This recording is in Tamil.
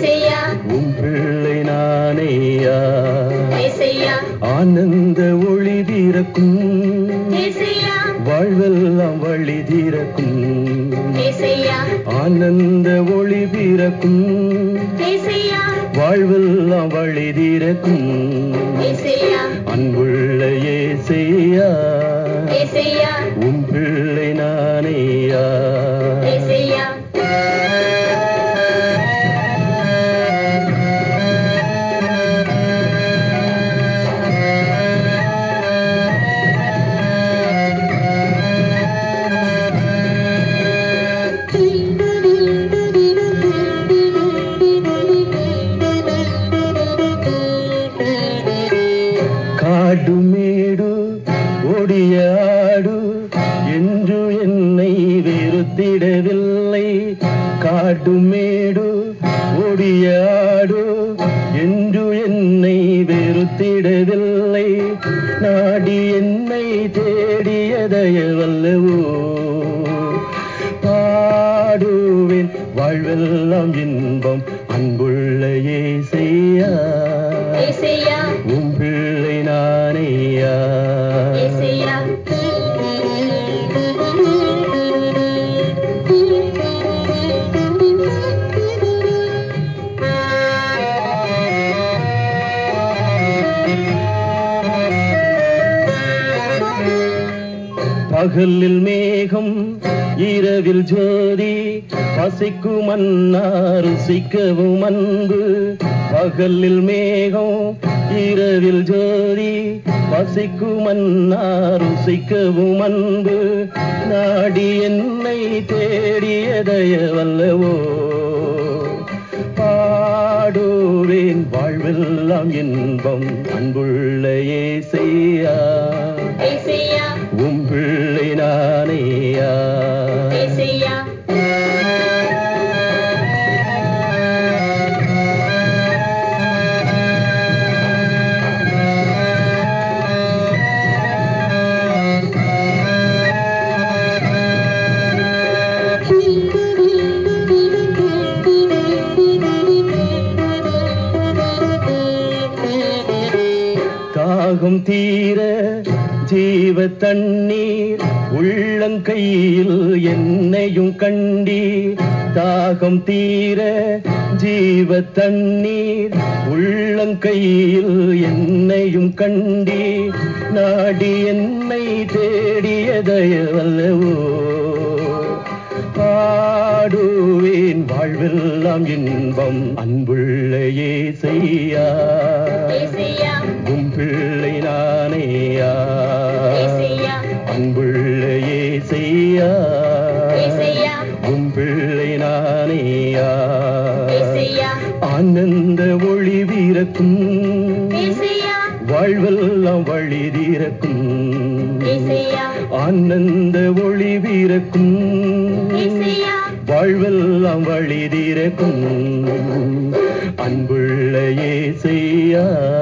ஏசையா உம் பிள்ளை நானேயா ஏசையா ஆனந்த ஒளி தீரக்கும் ஏசையா வாழ்வெல்லாம் வழி தீரக்கும் ஏசையா ஆனந்த ஒளி தீரக்கும் ஏசையா வாழ்வெல்லாம் வழி தீரக்கும் ஏசையா அன்புள்ள ஏசையா ஏசையா உம் பிள்ளை நானேயா ஏசையா ಕಾಡು ಮೇಡು ಒಡಿಯ ಆಡು ಎಂದು என்னை வெறுத்திடவில்லை காடு மேடு ஒடிய ஆடு என்று என்னை வெறுத்திடவில்லை நாடி என்னை தேடியதயவல்லவோ பாடுவேன் வாழ்வெல்லாம் இன்பம் அன்புள்ள ஏசையா ஏசையா உம் பிள்ளை நானேயா ஏசையா பகலில் மேகம் இரவில் ஜோதி பசிக்கும் அண்ணா ருசிக்கவும் அன்பு பகலில் மேகம் இரவில் ஜோதி பசிக்கும் அண்ணா ருசிக்கவும் அன்பு நாடி என்னை தேடியதயவல்லவோ பாடுவேன் வாழ்வெல்லாம் இன்பம் அன்புள்ள ஏசையா ஏசையா உம் பிள்ளை நானேயா ஏசையா தாகம் தீர ஜீவ தண்ணீர் உள்ளங்கையில் என்னையும் கண்டி தாகம் தீர ஜீவ தண்ணீர் உள்ளங்கையில் என்னையும் கண்டி நாடி என்னை தேடியதயவல்லவோ பாடுவேன் வாழ்வெல்லாம் இன்பம் அன்புள்ள ஏசையா ஏசையா உம் பிள்ளை நானேயா ஏசையா அன்புள்ள ஏசையா ஏசையா உம் பிள்ளை நானேயா ஏசையா ஆனந்த ஒளி வீரக்கும் ஏசையா வாழ்வெல்லாம் வழி தீரக்கும் ஏசையா ஆனந்த ஒளி வீரக்கும் ஏசையா வாழ்வெல்லாம் வழி தீரக்கும் அன்புள்ள ஏசையா